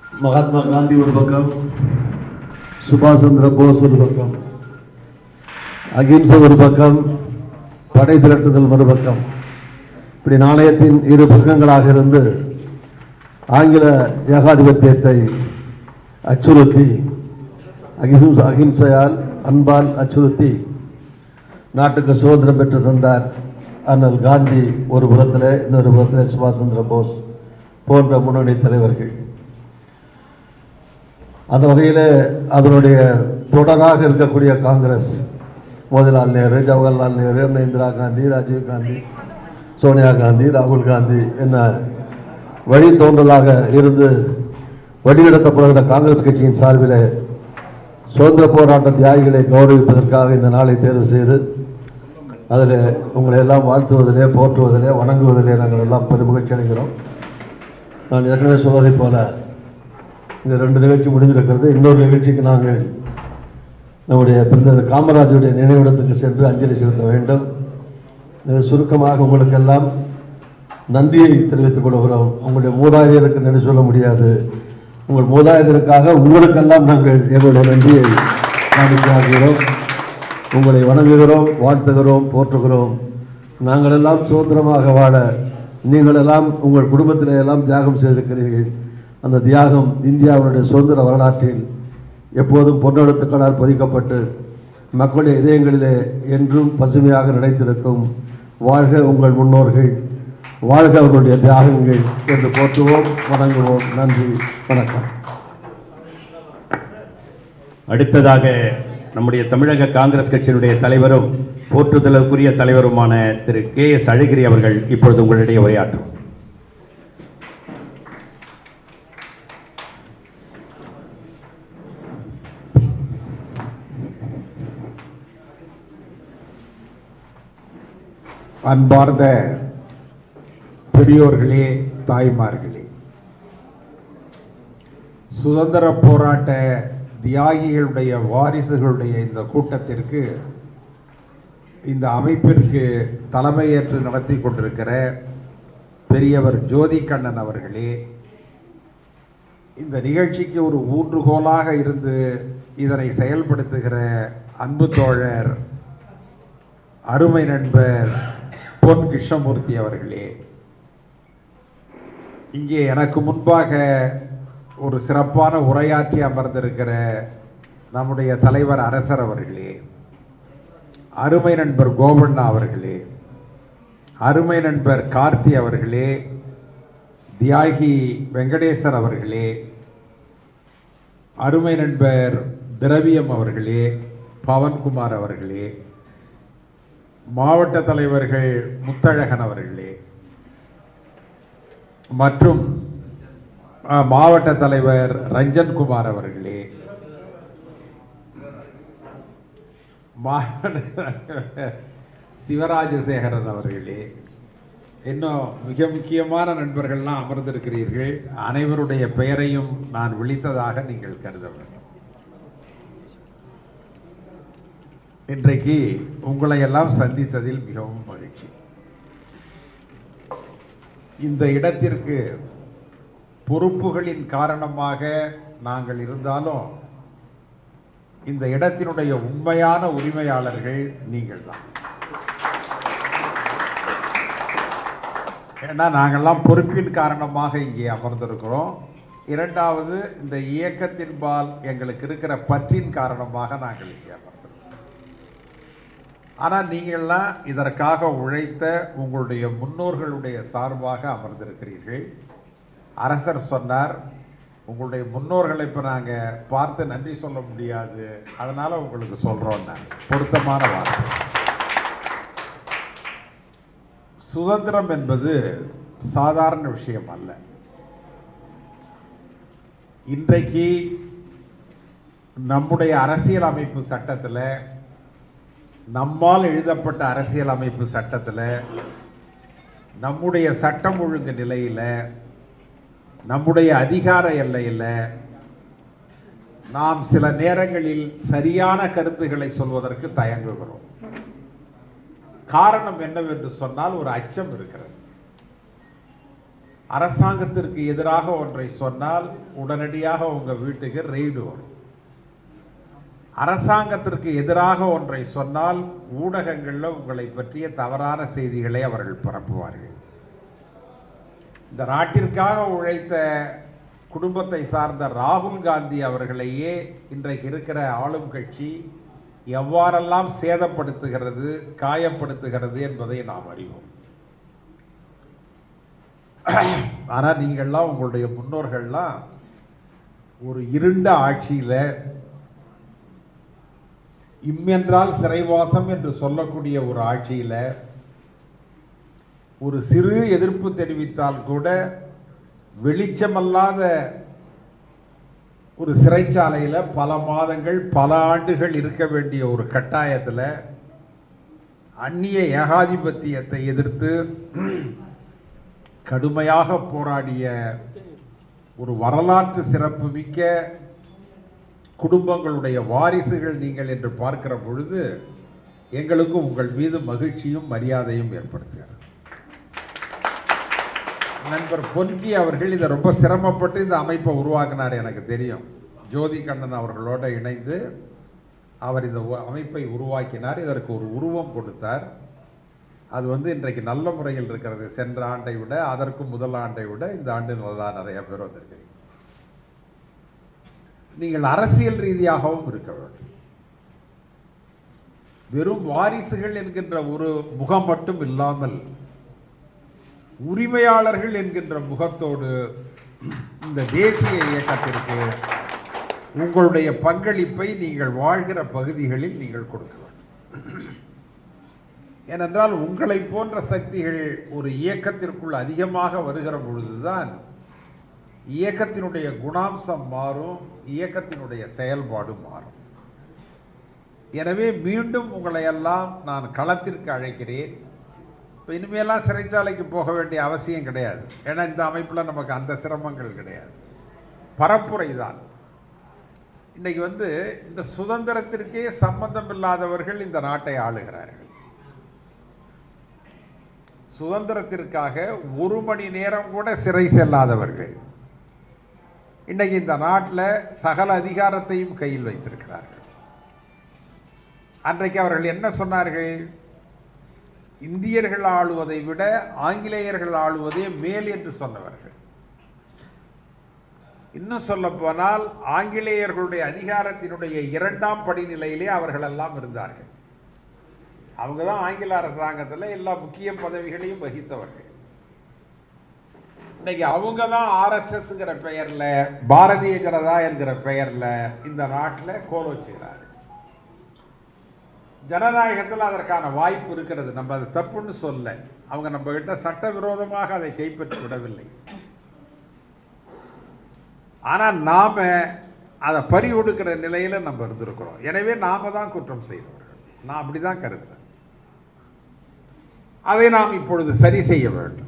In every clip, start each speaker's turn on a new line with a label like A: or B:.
A: மகாத்மா காந்தி ஒரு பக்கம் சுபாஷ் சந்திர போஸ் ஒரு பக்கம் அகிம்சை ஒரு பக்கம் படை திரட்டுதல் மறுபக்கம் இப்படி நாணயத்தின் இரு பக்கங்களாக இருந்து ஆங்கில ஏகாதிபத்தியத்தை அச்சுறுத்தி அகிம்ச அகிம்சையால் அன்பால் அச்சுறுத்தி நாட்டுக்கு சுதந்திரம் பெற்று தந்தார் அண்ணல் காந்தி ஒரு புறத்தில் இன்னொரு புறத்தில் சுபாஷ் சந்திர போஸ் போன்ற முன்னணி தலைவர்கள் அந்த வகையில் அதனுடைய தொடராக இருக்கக்கூடிய காங்கிரஸ் மோதிலால் நேரு ஜவஹர்லால் நேரு அண்ணா இந்திரா காந்தி ராஜீவ் காந்தி சோனியா காந்தி ராகுல் காந்தி என்ன வழித்தோன்றலாக இருந்து வழிநடத்தப்படுகிற காங்கிரஸ் கட்சியின் சார்பில் சுதந்திர போராட்ட தியாகிகளை கௌரவிப்பதற்காக இந்த நாளை தேர்வு செய்து அதில் உங்களை எல்லாம் வாழ்த்துவதிலே போற்றுவதிலே வணங்குவதிலே நாங்கள் எல்லாம் பெருமகிழ்ச்சி அடைகிறோம் நான் ஏற்கனவே சொன்னதைப் போல இந்த ரெண்டு நிகழ்ச்சி முடிஞ்சிருக்கிறது இன்னொரு நிகழ்ச்சிக்கு நாங்கள் நம்முடைய பிறந்த காமராஜருடைய நினைவிடத்துக்கு சென்று அஞ்சலி செலுத்த வேண்டும் எனவே சுருக்கமாக உங்களுக்கெல்லாம் நன்றியை தெரிவித்துக் கொள்கிறோம் உங்களுடைய மூதாதையருக்கு நன்றி சொல்ல முடியாது உங்கள் மூதாதையருக்காக உங்களுக்கெல்லாம் நாங்கள் எங்களுடைய நன்றியை காணிக்கையாகிறோம் உங்களை வணங்குகிறோம் வாழ்த்துகிறோம் போற்றுகிறோம் நாங்கள் எல்லாம் சுதந்திரமாக வாழ நீங்கள் எல்லாம் உங்கள் குடும்பத்திலே எல்லாம் தியாகம் செய்திருக்கிறீர்கள் அந்த தியாகம் இந்தியாவுடைய சுதந்திர வரலாற்றில் எப்போதும் பொன்னெழுத்துக்களால் பொறிக்கப்பட்டு மக்களுடைய இதயங்களிலே என்றும் பசுமையாக நிலைத்திருக்கும் வாழ்க உங்கள் முன்னோர்கள் வாழ்க அவர்களுடைய தியாகங்கள் என்று போற்றுவோம் வணங்குவோம் நன்றி வணக்கம்
B: அடுத்ததாக நம்முடைய தமிழக காங்கிரஸ் கட்சியினுடைய தலைவரும் போற்றுதலுக்குரிய தலைவருமான திரு கே எஸ் அழகிரி அவர்கள் இப்பொழுது உங்களிடையே உரையாற்றும்
C: அன்பார்ந்த பெரியோர்களே தாய்மார்களே சுதந்திர போராட்ட தியாகிகளுடைய வாரிசுகளுடைய இந்த கூட்டத்திற்கு இந்த அமைப்பிற்கு தலைமையேற்று நடத்தி கொண்டிருக்கிற பெரியவர் ஜோதி கண்ணன் அவர்களே இந்த நிகழ்ச்சிக்கு ஒரு ஊன்றுகோலாக இருந்து இதனை செயல்படுத்துகிற அன்பு தோழர் அருமை நண்பர் பொன் கிருஷ்ணமூர்த்தி அவர்களே இங்கே எனக்கு முன்பாக ஒரு சிறப்பான உரையாற்றி அமர்ந்திருக்கிற நம்முடைய தலைவர் அரசர் அவர்களே அருமை நண்பர் கோபண்ணா அவர்களே அருமை நண்பர் கார்த்தி அவர்களே தியாகி வெங்கடேசர் அவர்களே அருமை நண்பர் திரவியம் அவர்களே பவன்குமார் அவர்களே மாவட்ட தலைவர்கள் முத்தழகன் அவர்களே மற்றும் அஹ், மாவட்ட தலைவர் ரஞ்சன்குமார் அவர்களே மாவட்ட சிவராஜசேகரன் அவர்களே இன்னும் மிக முக்கியமான நண்பர்கள்லாம் அமர்ந்திருக்கிறீர்கள் அனைவருடைய பெயரையும் நான் விழித்ததாக நீங்கள் கருத வேண்டும் இன்றைக்கு உங்களை எல்லாம் சந்தித்ததில் மிகவும் மகிழ்ச்சி இந்த இடத்திற்கு பொறுப்புகளின் காரணமாக நாங்கள் இருந்தாலும் இந்த இடத்தினுடைய உண்மையான உரிமையாளர்கள் நீங்கள் தான் ஏன்னா நாங்கள்லாம் பொறுப்பின் காரணமாக இங்கே அமர்ந்திருக்கிறோம் இரண்டாவது இந்த இயக்கத்தின்பால் எங்களுக்கு இருக்கிற பற்றின் காரணமாக நாங்கள் இங்கே அமர்ந்திருக்கிறோம் ஆனால் நீங்கள்லாம் இதற்காக உழைத்த உங்களுடைய முன்னோர்களுடைய சார்பாக அமர்ந்திருக்கிறீர்கள் அரசர் சொன்னார் உங்களுடைய முன்னோர்களை இப்போ நாங்கள் பார்த்து நன்றி சொல்ல முடியாது அதனால் உங்களுக்கு சொல்கிறோம் நாங்கள் பொருத்தமான வார்த்தை சுதந்திரம் என்பது சாதாரண விஷயம் அல்ல இன்றைக்கு நம்முடைய அரசியல் அமைப்பு சட்டத்தில் நம்மால் எழுதப்பட்ட அரசியல் அமைப்பு சட்டத்தில் நம்முடைய சட்டம் ஒழுங்கு நிலையில் நம்முடைய அதிகார எல்லையில் நாம் சில நேரங்களில் சரியான கருத்துக்களை சொல்வதற்கு தயங்குகிறோம் காரணம் என்னவென்று சொன்னால் ஒரு அச்சம் இருக்கிறது அரசாங்கத்திற்கு எதிராக ஒன்றை சொன்னால் உடனடியாக உங்க வீட்டுக்கு ரெய்டு வரும் அரசாங்கத்திற்கு எதிராக ஒன்றை சொன்னால் ஊடகங்களில் உங்களை பற்றிய தவறான செய்திகளை அவர்கள் பரப்புவார்கள் இந்த நாட்டிற்காக உழைத்த குடும்பத்தை சார்ந்த ராகுல் காந்தி அவர்களையே இன்றைக்கு இருக்கிற ஆளும் கட்சி எவ்வாறெல்லாம் சேதப்படுத்துகிறது காயப்படுத்துகிறது என்பதை நாம் அறிவோம் ஆனால் நீங்கள்லாம் உங்களுடைய முன்னோர்கள்லாம் ஒரு இருண்ட ஆட்சியில இம்மென்றால் சிறைவாசம் என்று சொல்லக்கூடிய ஒரு ஆட்சியில ஒரு சிறு எதிர்ப்பு தெரிவித்தால் கூட வெளிச்சமல்லாத ஒரு சிறைச்சாலையில பல மாதங்கள் பல ஆண்டுகள் இருக்க வேண்டிய ஒரு கட்டாயத்துல அந்நிய ஏகாதிபத்தியத்தை எதிர்த்து கடுமையாக போராடிய ஒரு வரலாற்று சிறப்புமிக்க குடும்பங்களுடைய வாரிசுகள் நீங்கள் என்று பார்க்கிற பொழுது எங்களுக்கு உங்கள் மீது மகிழ்ச்சியும் மரியாதையும் ஏற்படுத்துகிறது நண்பர் பொன்கி அவர்கள் இதை ரொம்ப சிரமப்பட்டு இந்த அமைப்பை உருவாக்கினார் எனக்கு தெரியும் ஜோதி கண்ணன் அவர்களோட இணைந்து அவர் இந்த உ- அமைப்பை உருவாக்கினார் இதற்கு ஒரு உருவம் கொடுத்தார் அது வந்து இன்றைக்கு நல்ல முறையில் இருக்கிறது சென்ற ஆண்டை விட அதற்கு முதல் ஆண்டை விட இந்த ஆண்டு நல்லா நிறைய பேர் வந்திருக்கிறீங்க நீங்கள் அரசியல் ரீதியாகவும் இருக்க வேண்டும் வெறும் வாரிசுகள் என்கின்ற ஒரு முகம் மட்டும் இல்லாமல் உரிமையாளர்கள் என்கின்ற முகத்தோடு இந்த தேசிய இயக்கத்திற்கு உங்களுடைய பங்களிப்பை நீங்கள் வாழ்கிற பகுதிகளில் நீங்கள் கொடுக்க வேண்டும் ஏனென்றால் உங்களை போன்ற சக்திகள் ஒரு இயக்கத்திற்குள் அதிகமாக வருகிற பொழுதுதான் இயக்கத்தினுடைய குணாம்சம் மாறும் இயக்கத்தினுடைய செயல்பாடு மாறும் எனவே மீண்டும் உங்களை எல்லாம் நான் களத்திற்கு அழைக்கிறேன் இப்போ இனிமேலாம் சிறைச்சாலைக்கு போக வேண்டிய அவசியம் கிடையாது ஏன்னா இந்த அமைப்பில் நமக்கு அந்த சிரமங்கள் கிடையாது பரப்புரை தான் இன்னைக்கு வந்து இந்த சுதந்திரத்திற்கே சம்பந்தம் இல்லாதவர்கள் இந்த நாட்டை ஆளுகிறார்கள் சுதந்திரத்திற்காக ஒரு மணி நேரம் கூட சிறை செல்லாதவர்கள் இன்னைக்கு இந்த நாட்டில் சகல அதிகாரத்தையும் கையில் வைத்திருக்கிறார்கள் அன்றைக்கு அவர்கள் என்ன சொன்னார்கள் இந்தியர்கள் ஆளுவதை விட ஆங்கிலேயர்கள் ஆளுவதே மேல் என்று சொன்னவர்கள் இன்னும் சொல்ல போனால் ஆங்கிலேயர்களுடைய அதிகாரத்தினுடைய இரண்டாம் படிநிலையிலே அவர்கள் எல்லாம் இருந்தார்கள் அவங்க தான் ஆங்கில அரசாங்கத்தில் எல்லா முக்கிய பதவிகளையும் வகித்தவர்கள் இன்னைக்கு அவங்க தான் ஆர்எஸ்எஸ்ங்கிற பெயர்ல பாரதிய ஜனதா என்கிற பெயர்ல இந்த நாட்டில் கோல் வச்சுக்கிறார்கள் ஜனநாயகத்தில் அதற்கான வாய்ப்பு இருக்கிறது நம்ம அது தப்புன்னு சொல்ல அவங்க நம்ம கிட்ட சட்டவிரோதமாக அதை கைப்பற்றி விடவில்லை ஆனா நாம அதை பறி கொடுக்கிற நிலையில நம்ம இருந்திருக்கிறோம் எனவே நாம தான் குற்றம் செய்தவர்கள் நான் அப்படிதான் கருதுறேன் அதை நாம் இப்பொழுது சரி செய்ய வேண்டும்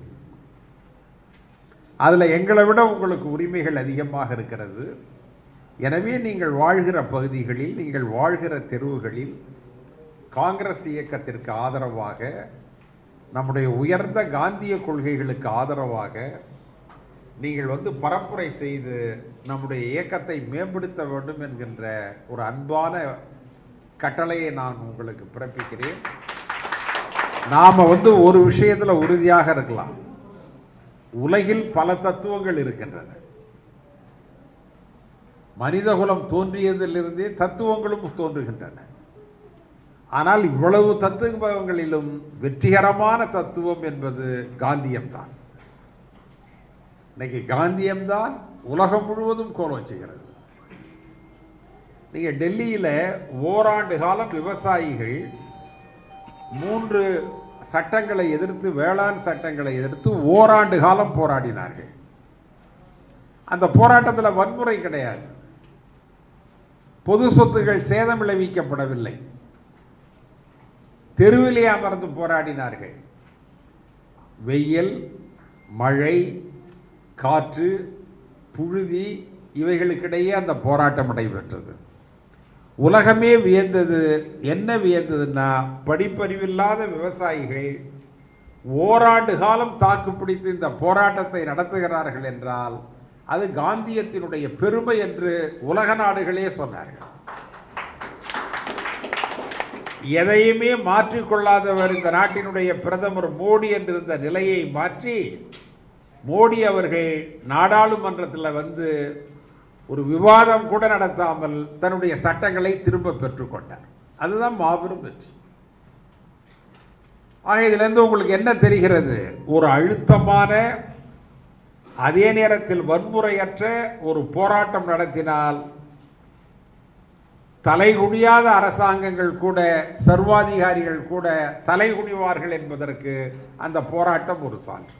C: அதுல எங்களை விட உங்களுக்கு உரிமைகள் அதிகமாக இருக்கிறது எனவே நீங்கள் வாழ்கிற பகுதிகளில் நீங்கள் வாழ்கிற தெருவுகளில் காங்கிரஸ் இயக்கத்திற்கு ஆதரவாக நம்முடைய உயர்ந்த காந்திய கொள்கைகளுக்கு ஆதரவாக நீங்கள் வந்து பரப்புரை செய்து நம்முடைய இயக்கத்தை மேம்படுத்த வேண்டும் என்கின்ற ஒரு அன்பான கட்டளையை நான் உங்களுக்கு பிறப்பிக்கிறேன் நாம வந்து ஒரு விஷயத்துல உறுதியாக இருக்கலாம் உலகில் பல தத்துவங்கள் இருக்கின்றன மனிதகுலம் தோன்றியதிலிருந்தே தத்துவங்களும் தோன்றுகின்றன ஆனால் இவ்வளவு தத்துவங்களிலும் வெற்றிகரமான தத்துவம் என்பது காந்தியம்தான் இன்னைக்கு காந்தியம்தான் உலகம் முழுவதும் கோலம் செய்கிறது நீங்க டெல்லியில ஓராண்டு காலம் விவசாயிகள் மூன்று சட்டங்களை எதிர்த்து வேளாண் சட்டங்களை எதிர்த்து ஓராண்டு காலம் போராடினார்கள் அந்த போராட்டத்தில் வன்முறை கிடையாது பொது சொத்துகள் சேதம் விளைவிக்கப்படவில்லை தெருவிலே அமர்ந்து போராடினார்கள் வெயில் மழை காற்று புழுதி இவைகளுக்கிடையே அந்த போராட்டம் நடைபெற்றது உலகமே வியந்தது என்ன வியந்ததுன்னா படிப்பறிவில்லாத விவசாயிகள் ஓராண்டு காலம் தாக்கு பிடித்து இந்த போராட்டத்தை நடத்துகிறார்கள் என்றால் அது காந்தியத்தினுடைய பெருமை என்று உலக நாடுகளே சொன்னார்கள் எதையுமே மாற்றிக்கொள்ளாதவர் இந்த நாட்டினுடைய பிரதமர் மோடி என்றிருந்த நிலையை மாற்றி மோடி அவர்கள் நாடாளுமன்றத்தில் வந்து ஒரு விவாதம் கூட நடத்தாமல் தன்னுடைய சட்டங்களை திரும்ப பெற்றுக்கொண்டார் அதுதான் மாபெரும் வெற்றி ஆக இதிலிருந்து உங்களுக்கு என்ன தெரிகிறது ஒரு அழுத்தமான அதே நேரத்தில் வன்முறையற்ற ஒரு போராட்டம் நடத்தினால் தலைகுனியாத அரசாங்கங்கள் கூட சர்வாதிகாரிகள் கூட தலைகுனிவார்கள் என்பதற்கு அந்த போராட்டம் ஒரு சான்று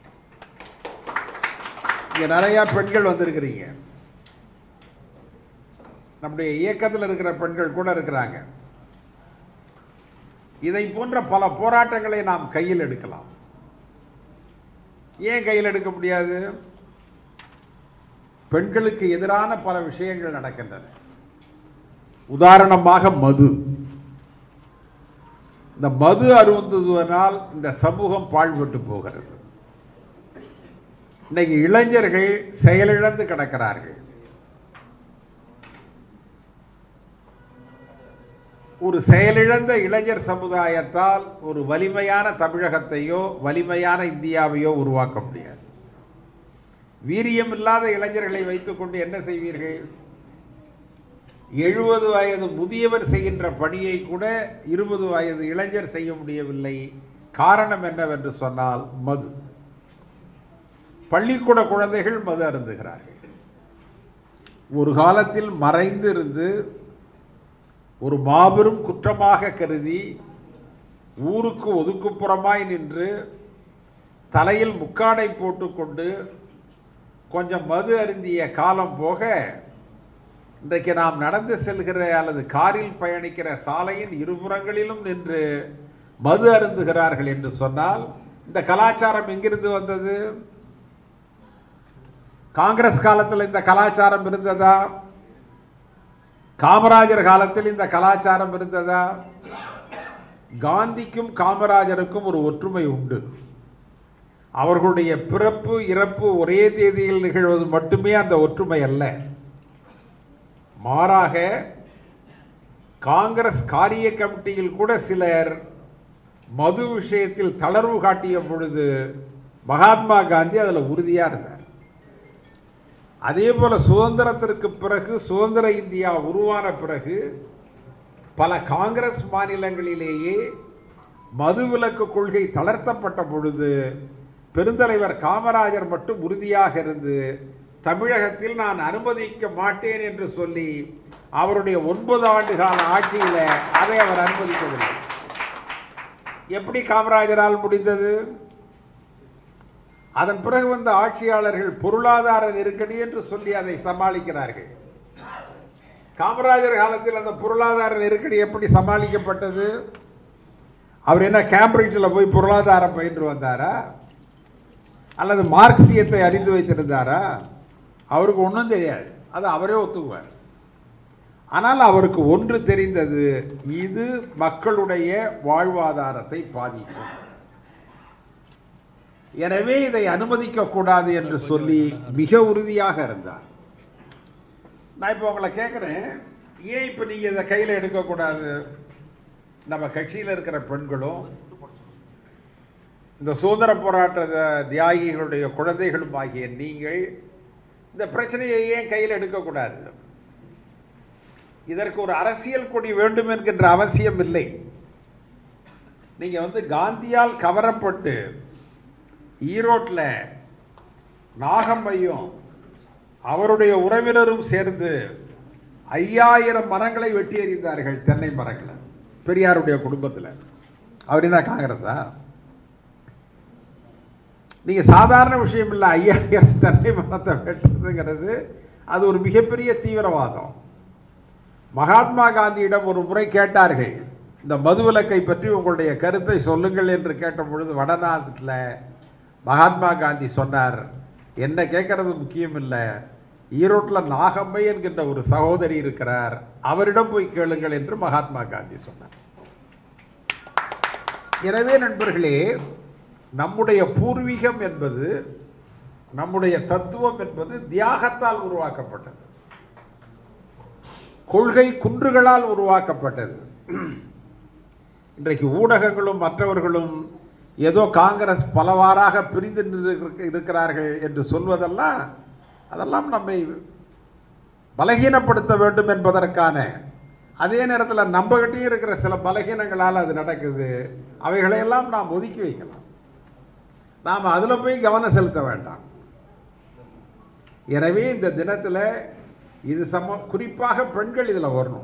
C: இங்க நிறைய பெண்கள் வந்திருக்கிறீங்க நம்முடைய இயக்கத்தில் இருக்கிற பெண்கள் கூட இருக்கிறாங்க இதை போன்ற பல போராட்டங்களை நாம் கையில் எடுக்கலாம் ஏன் கையில் எடுக்க முடியாது பெண்களுக்கு எதிரான பல விஷயங்கள் நடக்கின்றன உதாரணமாக மது இந்த மது அருந்துவதனால் இந்த சமூகம் பாழ்பட்டு போகிறது இன்னைக்கு இளைஞர்கள் செயலிழந்து கிடக்கிறார்கள் ஒரு செயலிழந்த இளைஞர் சமுதாயத்தால் ஒரு வலிமையான தமிழகத்தையோ வலிமையான இந்தியாவையோ உருவாக்க முடியாது வீரியம் இல்லாத இளைஞர்களை வைத்துக்கொண்டு என்ன செய்வீர்கள் எழுபது வயது முதியவர் செய்கின்ற பணியை கூட இருபது வயது இளைஞர் செய்ய முடியவில்லை காரணம் என்னவென்று சொன்னால் மது பள்ளிக்கூட குழந்தைகள் மது அருந்துகிறார்கள் ஒரு காலத்தில் மறைந்து இருந்து ஒரு மாபெரும் குற்றமாக கருதி ஊருக்கு ஒதுக்குப்புறமாய் நின்று தலையில் முக்காடை போட்டுக்கொண்டு கொஞ்சம் மது அருந்திய காலம் போக இன்றைக்கு நாம் நடந்து செல்கிற அல்லது காரில் பயணிக்கிற சாலையின் இருபுறங்களிலும் நின்று மது அருந்துகிறார்கள் என்று சொன்னால் இந்த கலாச்சாரம் எங்கிருந்து வந்தது காங்கிரஸ் காலத்தில் இந்த கலாச்சாரம் இருந்ததா காமராஜர் காலத்தில் இந்த கலாச்சாரம் இருந்ததா காந்திக்கும் காமராஜருக்கும் ஒரு ஒற்றுமை உண்டு அவர்களுடைய பிறப்பு இறப்பு ஒரே தேதியில் நிகழ்வது மட்டுமே அந்த ஒற்றுமை அல்ல மாறாக காங்கிரஸ் காரிய கமிட்டியில் கூட சிலர் மது விஷயத்தில் தளர்வு காட்டிய பொழுது மகாத்மா காந்தி அதில் உறுதியா இருந்தார் அதே போல சுதந்திரத்திற்கு பிறகு சுதந்திர இந்தியா உருவான பிறகு பல காங்கிரஸ் மாநிலங்களிலேயே மதுவிலக்கு கொள்கை தளர்த்தப்பட்ட பொழுது பெருந்தலைவர் காமராஜர் மட்டும் உறுதியாக இருந்து தமிழகத்தில் நான் அனுமதிக்க மாட்டேன் என்று சொல்லி அவருடைய ஒன்பது ஆண்டு கால ஆட்சியில அதை அவர் அனுமதிக்கவில்லை எப்படி காமராஜரால் முடிந்தது அதன் பிறகு வந்த ஆட்சியாளர்கள் பொருளாதார நெருக்கடி என்று சொல்லி அதை சமாளிக்கிறார்கள் காமராஜர் காலத்தில் அந்த பொருளாதார நெருக்கடி எப்படி சமாளிக்கப்பட்டது அவர் என்ன கேம்பிரிட்ஜில் போய் பொருளாதாரம் பயின்று வந்தாரா அல்லது மார்க்சியத்தை அறிந்து வைத்திருந்தாரா அவருக்கு ஒன்றும் தெரியாது அது அவரே ஒத்துக்குவார் ஆனால் அவருக்கு ஒன்று தெரிந்தது இது மக்களுடைய வாழ்வாதாரத்தை பாதிக்கும் எனவே இதை அனுமதிக்க கூடாது என்று சொல்லி மிக உறுதியாக இருந்தார் நான் இப்போ உங்களை கேட்குறேன் ஏன் இப்போ நீங்கள் இதை கையில் எடுக்கக்கூடாது நம்ம கட்சியில் இருக்கிற பெண்களும் இந்த சுதந்திர போராட்ட த- தியாகிகளுடைய குழந்தைகளும் ஆகிய நீங்கள் இந்த பிரச்சனையை ஏன் கையில் எடுக்கக்கூடாது இதற்கு ஒரு அரசியல் கொடி வேண்டும் என்கின்ற அவசியம் இல்லை நீங்க வந்து காந்தியால் கவரப்பட்டு ஈரோட்டில் நாகம்மையும் அவருடைய உறவினரும் சேர்ந்து ஐயாயிரம் மரங்களை வெட்டி எறிந்தார்கள் தென்னை மரங்களை பெரியாருடைய குடும்பத்தில் அவர் என்ன காங்கிரஸா நீங்க சாதாரண விஷயம் இல்லை ஐயாயிரம் தென்னை மரத்தை வெட்டுறதுங்கிறது அது ஒரு மிகப்பெரிய தீவிரவாதம் மகாத்மா காந்தியிடம் ஒரு முறை கேட்டார்கள் இந்த மதுவிலக்கை பற்றி உங்களுடைய கருத்தை சொல்லுங்கள் என்று கேட்ட பொழுது வடநாட்டில் மகாத்மா காந்தி சொன்னார் என்ன கேட்கறது முக்கியம் இல்லை ஈரோட்டில் நாகம்மை என்கின்ற ஒரு சகோதரி இருக்கிறார் அவரிடம் போய் கேளுங்கள் என்று மகாத்மா காந்தி சொன்னார் எனவே நண்பர்களே நம்முடைய பூர்வீகம் என்பது நம்முடைய தத்துவம் என்பது தியாகத்தால் உருவாக்கப்பட்டது கொள்கை குன்றுகளால் உருவாக்கப்பட்டது இன்றைக்கு ஊடகங்களும் மற்றவர்களும் ஏதோ காங்கிரஸ் பலவாறாக பிரிந்து நின்று இருக்கிறார்கள் என்று சொல்வதெல்லாம் அதெல்லாம் நம்மை பலகீனப்படுத்த வேண்டும் என்பதற்கான அதே நேரத்தில் நம்மகிட்டயும் இருக்கிற சில பலகீனங்களால் அது நடக்குது அவைகளையெல்லாம் நாம் ஒதுக்கி வைக்கலாம் நாம் அதில் போய் கவனம் செலுத்த வேண்டாம் எனவே இந்த தினத்தில் இது சம குறிப்பாக பெண்கள் இதில் வரணும்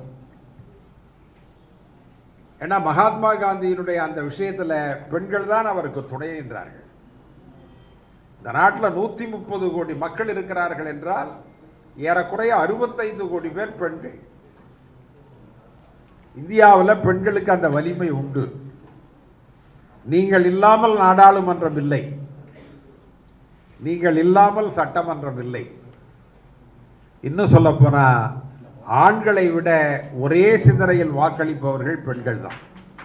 C: ஏன்னா மகாத்மா காந்தியினுடைய அந்த விஷயத்தில் பெண்கள் தான் அவருக்கு துணை நின்றார்கள் இந்த நாட்டில் நூற்றி முப்பது கோடி மக்கள் இருக்கிறார்கள் என்றால் ஏறக்குறைய அறுபத்தைந்து கோடி பேர் பெண்கள் இந்தியாவில் பெண்களுக்கு அந்த வலிமை உண்டு நீங்கள் இல்லாமல் நாடாளுமன்றம் இல்லை நீங்கள் இல்லாமல் சட்டமன்றம் இல்லை இன்னும் சொல்ல போனா ஆண்களை விட ஒரே சிந்தனையில் வாக்களிப்பவர்கள் பெண்கள் தான்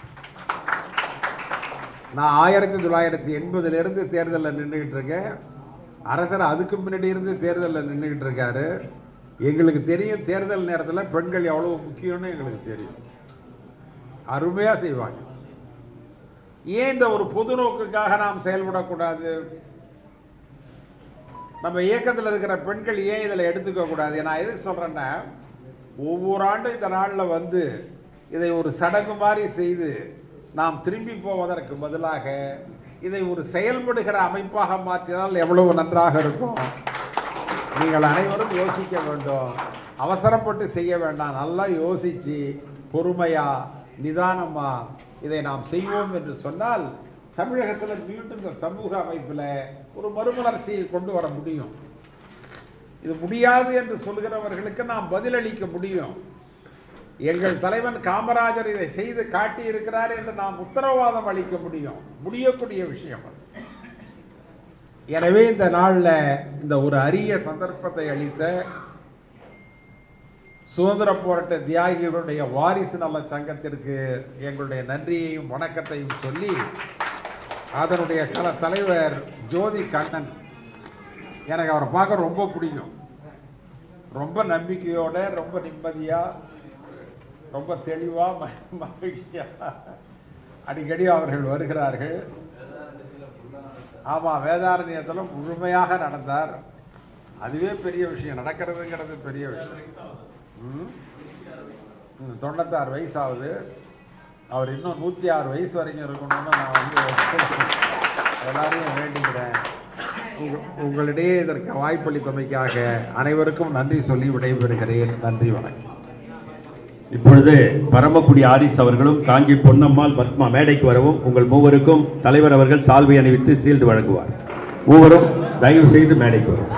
C: நான் ஆயிரத்தி தொள்ளாயிரத்தி எண்பதுல இருந்து தேர்தலில் நின்றுகிட்டு இருக்கேன் அரசர் அதுக்கு முன்னாடி இருந்து தேர்தலில் நின்றுகிட்டு இருக்காரு எங்களுக்கு தெரியும் தேர்தல் நேரத்தில் பெண்கள் எவ்வளவு முக்கியம்னு எங்களுக்கு தெரியும் அருமையா செய்வாங்க ஏன் இந்த ஒரு பொது நோக்குக்காக நாம் செயல்படக்கூடாது நம்ம இயக்கத்தில் இருக்கிற பெண்கள் ஏன் இதில் எடுத்துக்க கூடாது நான் எதுக்கு சொல்றேன்னா ஒவ்வொரு ஆண்டும் இந்த நாளில் வந்து இதை ஒரு சடங்கு மாதிரி செய்து நாம் திரும்பி போவதற்கு பதிலாக இதை ஒரு செயல்படுகிற அமைப்பாக மாற்றினால் எவ்வளவு நன்றாக இருக்கும் நீங்கள் அனைவரும் யோசிக்க வேண்டும் அவசரப்பட்டு செய்ய வேண்டாம் நல்லா யோசிச்சு பொறுமையா நிதானமா இதை நாம் செய்வோம் என்று சொன்னால் தமிழகத்தில் மீண்டும் இந்த சமூக அமைப்பில் ஒரு மறுமலர்ச்சியை கொண்டு வர முடியும் இது முடியாது என்று சொல்கிறவர்களுக்கு நாம் பதிலளிக்க முடியும் எங்கள் தலைவன் காமராஜர் இதை செய்து காட்டி இருக்கிறார் என்று நாம் உத்தரவாதம் அளிக்க முடியும் முடியக்கூடிய விஷயம் அது எனவே இந்த நாளில் இந்த ஒரு அரிய சந்தர்ப்பத்தை அளித்த சுதந்திர போராட்ட தியாகிகளுடைய வாரிசு நல சங்கத்திற்கு எங்களுடைய நன்றியையும் வணக்கத்தையும் சொல்லி அதனுடைய கல தலைவர் ஜோதி கண்ணன் எனக்கு அவரை பார்க்க ரொம்ப பிடிக்கும் ரொம்ப நம்பிக்கையோட ரொம்ப நிம்மதியா ரொம்ப தெளிவா ம- மகிழ்ச்சியா அடிக்கடி அவர்கள் வருகிறார்கள் ஆமா வேதாரண்யத்தில் முழுமையாக நடந்தார் அதுவே பெரிய விஷயம் நடக்கிறதுங்கிறது பெரிய விஷயம் ம். ம், தொண்ணூத்தாறு வயசு ஆகுது அவர் இன்னும் நூற்றி ஆறு வயசு வரைக்கும் இருக்கணும்னு நான் வந்து எல்லாரையும் வேண்டிக்கிறேன் உங்க- உங்களிடையே இதற்கு வாய்ப்பளித்தமைக்காக அனைவருக்கும் நன்றி சொல்லி விடைபெறுகிறேன் நன்றி வணக்கம்
B: இப்பொழுது பரமக்குடி ஆரிஸ் அவர்களும் காஞ்சி பொன்னம்மாள் பத்மா மேடைக்கு வரவும் உங்கள் மூவருக்கும் தலைவர் அவர்கள் சால்வை அணிவித்து சீல்டு வழங்குவார் மூவரும் தயவு செய்து மேடைக்கு வரும்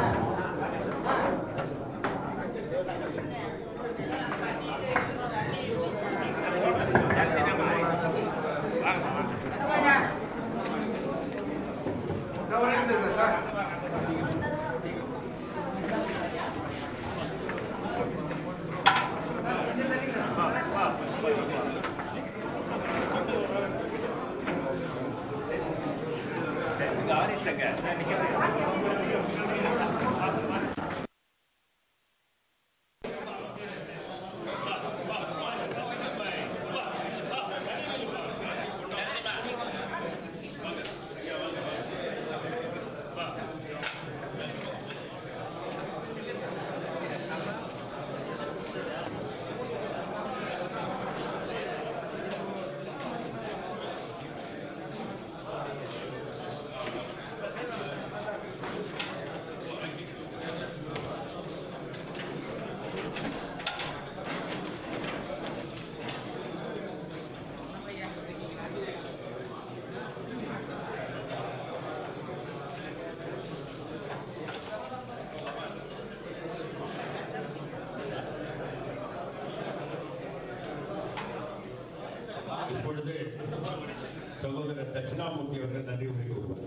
B: இப்பொழுது சகோதரர் தட்சிணாமூர்த்தி அவர்கள் நன்றி உரை கூறுவார்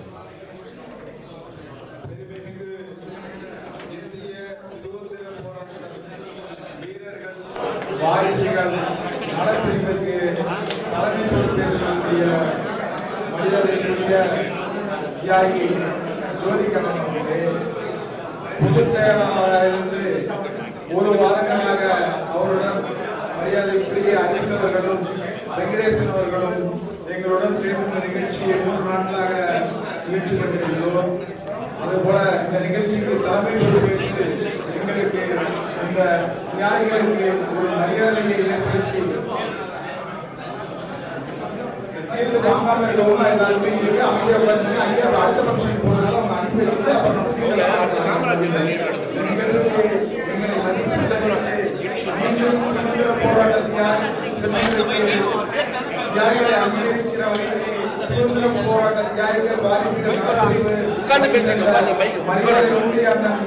D: பெருமைமிகு இந்திய சுதந்திர போராட்ட வீரர்கள் வாரிசுகள் நலத்திற்கு தலைமை பொறுப்பேற்கக்கூடிய மரியாதைக்குரிய மரியாதைக்குரிய தியாகி ஜோதி கண்ணன் அவர்களே பொதுச் செயலாளராக இருந்து ஒரு வாரங்களாக அவருடன் மரியாதைக்குரிய அஜீஸ் அவர்களும் வெங்கடேசன் அவர்களும் எங்களுடன் சேர்ந்து இந்த நிகழ்ச்சியை மூன்று நாட்களாக நிகழ்ச்சி கொண்டிருக்கிறோம் அதுபோல இந்த நிகழ்ச்சிக்கு தலைமை பொறுப்பேற்று எங்களுக்கு இந்த தியாகிகளுக்கு ஒரு மரியாதையை ஏற்படுத்தி சேர்ந்து வாங்காம இருக்கவங்க எல்லாருமே இருக்கு அமைதியா உட்கார்ந்து ஐயா அடுத்த ஃபங்க்ஷன் போனதால அவங்க அனுப்பி வச்சுட்டு அப்புறம் நம்ம சீக்கிரம் எங்களுக்கு எங்களை மதிப்பிட்டவர்களுக்கு மீண்டும் சுதந்திர போராட்ட தியாகி சிறுவர்களுக்கு தியாகிகளை அங்கீகரிக்கிற வகையிலே சுதந்திர போராட்ட தியாகிகள் வாரிசுகள் நலப்பிரிவு மரியாதைக்குரிய அண்ணன்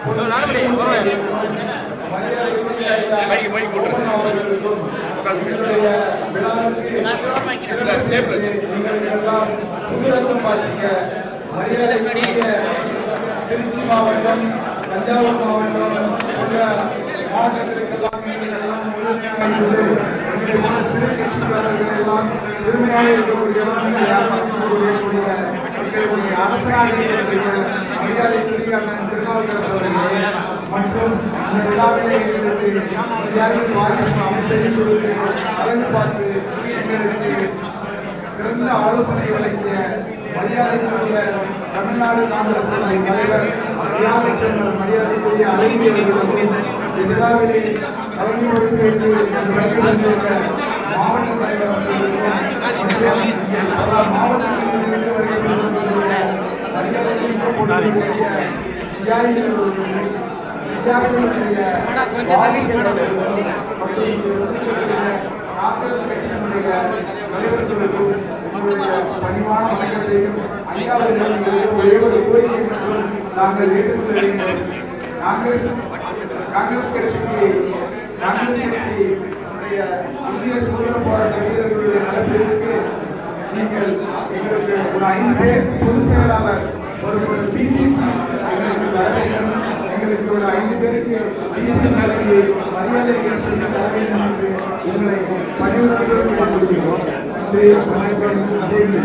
D: மரியாதைக்குரிய ஐயா மோகன் அவர்களுக்கும் எங்களுடைய விழாவிற்கு சிறப்பு சேர்த்து எங்களுக்கெல்லாம் புதுரத்தம் பாய்ச்சிக்க மரியாதைக்குரிய திருச்சி மாவட்டம் தஞ்சாவூர் மாவட்டம் போன்ற மாவட்டங்களுக்கெல்லாம் எங்களுக்கெல்லாம் முழுமையாக இருந்து எங்களுடைய சிறு கட்சிக்காரர்கள் எல்லாம் சிறுமையாக இருக்கக்கூடியவர்கள் இருக்கக்கூடிய எங்களுடைய அரசராக இருக்கக்கூடிய மரியாதைக்குரிய அண்ணன் திருநாவுக்கரசு அவர்களே மற்றும் இந்த விழாவிலே எங்களுக்கு தியாகி வாரிசு அமைப்பையும் கொடுத்து அழகு பார்த்து எங்களுக்கு சிறந்த ஆலோசனை வழங்கிய மரியாதைக்குரிய தமிழ்நாடு காங்கிரஸ் கமிட்டி தலைவர் தியாகச்சந்திரன் மரியாதைக்குரிய அழகியர்களுக்கும் இவ்விழாவிலே தலைமை பொறுப்பேற்று வருகை தந்துள்ள மாவட்ட தலைவர் அவர்களுக்கும் மற்றும் பல மாவட்டங்களிலிருந்து வருகை தந்துள்ள மரியாதைக்குரிய பொறுப்பேற்ற தியாகிகளுக்கும் தியாகிகளுடைய வாரிசுகளுக்கும் மற்றும் இங்கு வந்திருக்கிற காங்கிரஸ் கட்சியினுடைய தலைவர்களுக்கும் உங்களுடைய பணிவான வணக்கத்தையும் ஐயா அவர்களுக்கு ஒரே ஒரு கோரிக்கை மட்டும் நாங்கள் ஏற்றுக்கொள்ள வேண்டும் காங்கிரஸ் காங்கிரஸ் கட்சிக்கு காங்கிரஸ் கட்சியினுடைய இந்திய சுதந்திர போராட்ட வீரர்களுடைய நலப்பிற்கு நீங்கள் எங்களுக்கு ஒரு ஐந்து பேர் பொதுச் செயலாளர் ஒரு பிசிசி எங்களுக்கு வர வேண்டும் எங்களுக்கு ஒரு ஐந்து பேருக்கு பிசிசி வழங்கி மரியாதை ஏற்படுத்த தர வேண்டும் என்று உங்களை பணிவுறுத்தி கொள்கிறோம் நன்றி வணக்கம் ஜெய்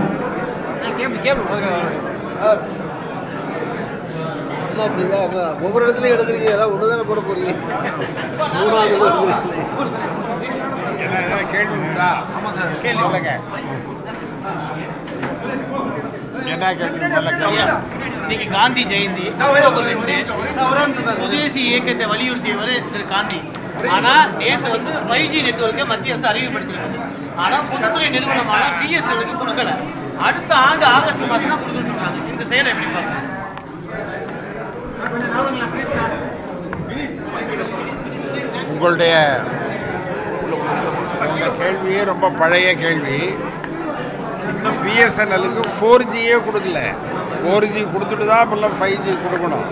A: என்னாச்சு அங்க ஒவ்வொரு இடத்துலயும் எடுக்கிறீங்க ஏதாவது ஒன்று தானே போட போறீங்க மூணாவது போடுறீங்க.
C: கேள்வி உண்டா ஆமா சார் கேள்வி இல்லைங்க என்ன கேள்வி முதல்ல கேளுங்க.
E: இன்னைக்கு காந்தி ஜெயந்தி சுதேசி இயக்கத்தை வலியுறுத்தியவர் திரு காந்தி ஆனா நேற்று வந்து ஃபைவ் ஜி நெட்ஒர்க்கை மத்திய அரசு அறிமுகப்படுத்திருக்கு ஆனா பொதுத்துறை நிறுவனமான பிஎஸ்எல்லுக்கு கொடுக்கல அடுத்த ஆண்டு ஆகஸ்ட் மாசம் தான் கொடுக்க சொல்றாங்க இந்த செயலை எப்படி பார்க்கணும்
C: உங்களுடைய உங்க கேள்வியே ரொம்ப பழைய கேள்வி இன்னும் பிஎஸ்என்எலுக்கு ஃபோர் ஜியே கொடுக்கல ஃபோர் ஜி கொடுத்துட்டு தான் இப்பெல்லாம் ஃபைவ் ஜி கொடுக்கணும்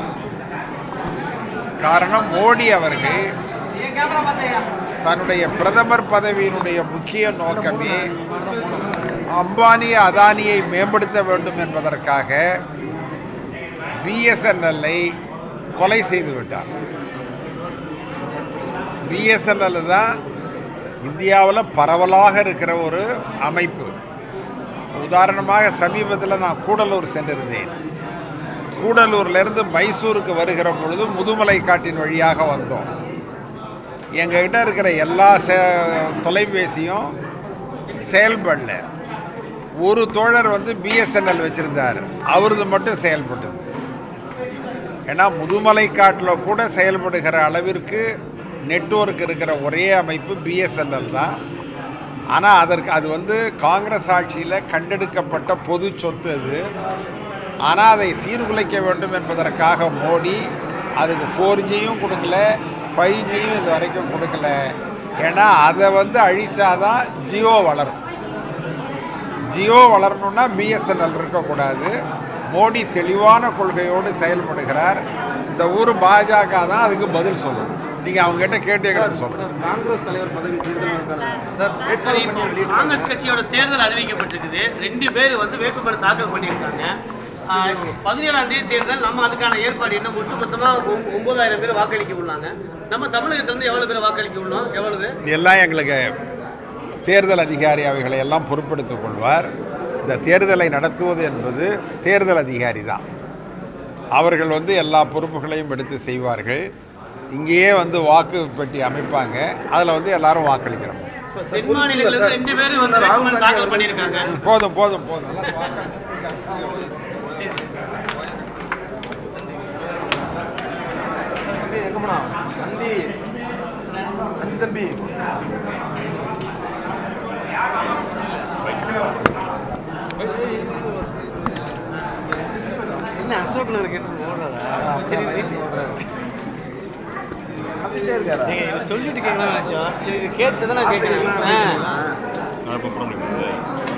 C: காரணம் மோடி அவர்கள் தன்னுடைய பிரதமர் பதவியினுடைய முக்கிய நோக்கமே அம்பானி அதானியை மேம்படுத்த வேண்டும் என்பதற்காக பிஎஸ்என்எல்லை கொலை செய்து விட்டார் பிஎஸ்என்எல் தான் இந்தியாவில் பரவலாக இருக்கிற ஒரு அமைப்பு உதாரணமாக சமீபத்தில் நான் கூடலூர் சென்றிருந்தேன் கூடலூர்லேருந்து மைசூருக்கு வருகிற பொழுது முதுமலை காட்டின் வழியாக வந்தோம் எங்ககிட்ட இருக்கிற எல்லா செ தொலைபேசியும் செயல்படல ஒரு தோழர் வந்து பிஎஸ்என்எல் வச்சுருந்தார் அவரது மட்டும் செயல்பட்டது ஏன்னா முதுமலை காட்டில் கூட செயல்படுகிற அளவிற்கு நெட்வொர்க் இருக்கிற ஒரே அமைப்பு பிஎஸ்என்எல் தான் ஆனால் அதற்கு அது வந்து காங்கிரஸ் ஆட்சியில் கண்டெடுக்கப்பட்ட பொது சொத்து அது ஆனால் அதை சீர்குலைக்க வேண்டும் என்பதற்காக மோடி அதுக்கு ஃபோர் ஜியும் கொடுக்கல ஃபைவ் ஜியும் இது வரைக்கும் கொடுக்கல ஏன்னா அதை வந்து அழிச்சாதான் ஜியோ வளரும் ஜியோ வளரணும்னா பிஎஸ்என்எல் இருக்கக்கூடாது மோடி தெளிவான கொள்கையோடு செயல்படுகிறார் இந்த ஊர் பாஜக தான் அதுக்கு பதில் சொல்லணும் நீங்கள் அவங்ககிட்ட கேட்டு எங்களுக்கு சொல்லுங்கள்
F: காங்கிரஸ் தலைவர் பதவி தேர்தல்
E: சரி, இப்போ காங்கிரஸ் கட்சியோட தேர்தல் அறிவிக்கப்பட்டிருக்குது ரெண்டு பேர் வந்து வேட்புமனு தாக்கல் பண்ணியிருக்காங்க ஆஹ், பதினேழாம் தேதி தேர்தல் நம்ம அதுக்கான ஏற்பாடு என்ன ஒட்டுமொத்தமா ஒ- ஒன்பதாயிரம் பேர் வாக்களிக்க உள்ளாங்க நம்ம தமிழகத்துல இருந்து எவ்வளவு பேர் வாக்களிக்க உள்ளோம் எவ்வளவு
C: எல்லாம் எங்களுக்கு தேர்தல் அதிகாரி அவைகளை எல்லாம் பொறுப்பெடுத்துக் கொள்வார் இந்த தேர்தலை நடத்துவது என்பது தேர்தல் அதிகாரி தான் அவர்கள் வந்து எல்லா பொறுப்புகளையும் எடுத்து செய்வார்கள் இங்கேயே வந்து வாக்கு பெட்டி அமைப்பாங்க அதில் வந்து எல்லாரும் வாக்களிக்கிறோம்
E: இப்ப தென் மாநிலங்கள்ல இருந்து ரெண்டு பேரும் வந்து வேட்புமனு தாக்கல் பண்ணியிருக்காங்க
C: போதும் போதும் போதும்
F: தம்பி எங்க போனா நந்தி நந்தி தம்பி
E: என்ன அசோக் நகர் கேட்டு ஓடுறதா சரி
F: அப்படின்ட்டே இருக்காரா
E: நீங்க இதை சொல்லிட்டு கேட்கலாம் நினைச்சோம் சரி இது கேட்டு தான் நான் கேட்கிறேன் ஆ.
G: நான் இப்போ போட முடியாது